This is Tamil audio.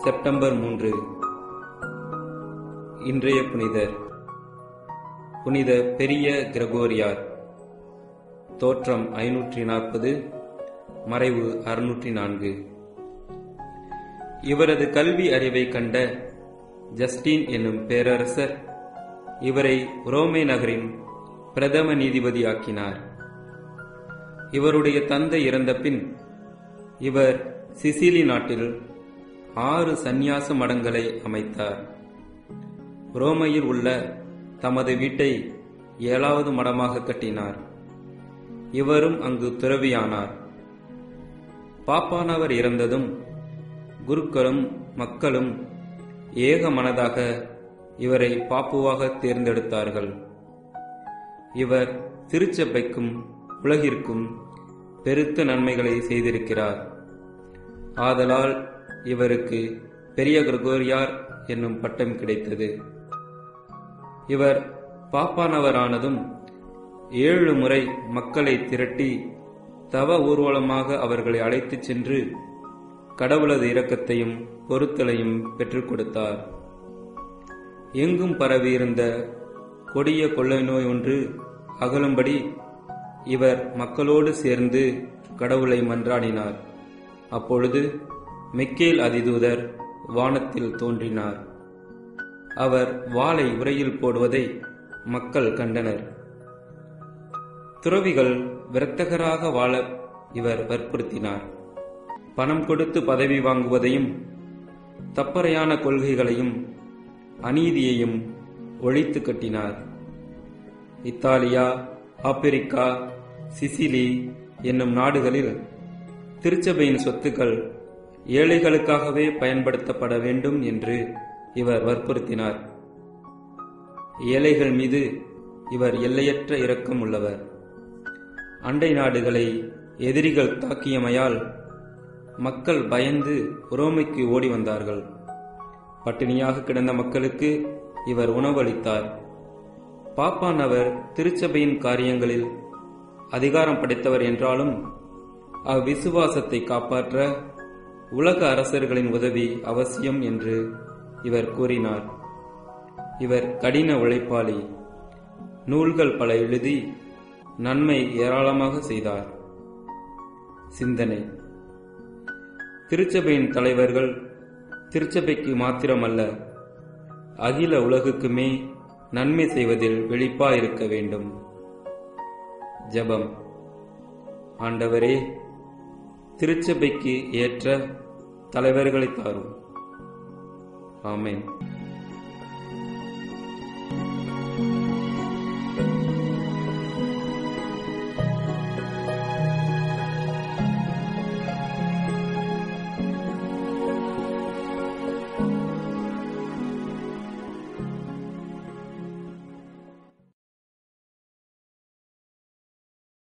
செப்டம்பர் மூன்று இன்றைய புனிதர் புனித பெரிய கிரகோரியார் தோற்றம் ஐநூற்றி நாற்பது மறைவு அறுநூற்றி நான்கு இவரது கல்வி அறிவை கண்ட ஜஸ்டின் என்னும் பேரரசர் இவரை ரோமே நகரின் பிரதம நீதிபதியாக்கினார் இவருடைய தந்தை இறந்த பின் இவர் சிசிலி நாட்டில் ஆறு சந்நியாச மடங்களை அமைத்தார் ரோமையில் உள்ள தமது வீட்டை ஏழாவது மடமாக கட்டினார் இவரும் அங்கு துறவியானார் பாப்பானவர் இறந்ததும் குருக்களும் மக்களும் ஏக மனதாக இவரை பாப்புவாக தேர்ந்தெடுத்தார்கள் இவர் திருச்சபைக்கும் உலகிற்கும் பெருத்த நன்மைகளை செய்திருக்கிறார் ஆதலால் இவருக்கு பெரிய கிரகோரியார் என்னும் பட்டம் கிடைத்தது இவர் பாப்பானவரானதும் ஏழு முறை மக்களை திரட்டி தவ ஊர்வலமாக அவர்களை அழைத்துச் சென்று கடவுளது இரக்கத்தையும் பொறுத்தலையும் பெற்றுக் கொடுத்தார் எங்கும் பரவியிருந்த கொடிய கொள்ளை நோய் ஒன்று அகலும்படி இவர் மக்களோடு சேர்ந்து கடவுளை மன்றாடினார் அப்பொழுது மெக்கேல் அதிதூதர் வானத்தில் தோன்றினார் அவர் வாளை உரையில் போடுவதை மக்கள் கண்டனர் துறவிகள் விரத்தகராக வாழ இவர் வற்புறுத்தினார் பணம் கொடுத்து பதவி வாங்குவதையும் தப்பறையான கொள்கைகளையும் அநீதியையும் ஒழித்து கட்டினார் இத்தாலியா ஆப்பிரிக்கா சிசிலி என்னும் நாடுகளில் திருச்சபையின் சொத்துக்கள் ஏழைகளுக்காகவே பயன்படுத்தப்பட வேண்டும் என்று இவர் வற்புறுத்தினார் ஏழைகள் மீது இவர் எல்லையற்ற இரக்கம் உள்ளவர் அண்டை நாடுகளை எதிரிகள் தாக்கியமையால் மக்கள் பயந்து ரோமைக்கு ஓடி வந்தார்கள் பட்டினியாக கிடந்த மக்களுக்கு இவர் உணவளித்தார் பாப்பானவர் திருச்சபையின் காரியங்களில் அதிகாரம் படைத்தவர் என்றாலும் அவ்விசுவாசத்தை காப்பாற்ற உலக அரசர்களின் உதவி அவசியம் என்று இவர் கூறினார் இவர் கடின உழைப்பாளி நூல்கள் பல எழுதி நன்மை ஏராளமாக செய்தார் சிந்தனை திருச்சபையின் தலைவர்கள் திருச்சபைக்கு மாத்திரமல்ல அகில உலகுக்குமே நன்மை செய்வதில் வெளிப்பா இருக்க வேண்டும் ஜபம் ஆண்டவரே திருச்சபைக்கு ஏற்ற தலைவர்களை தாரும் ஆமேன்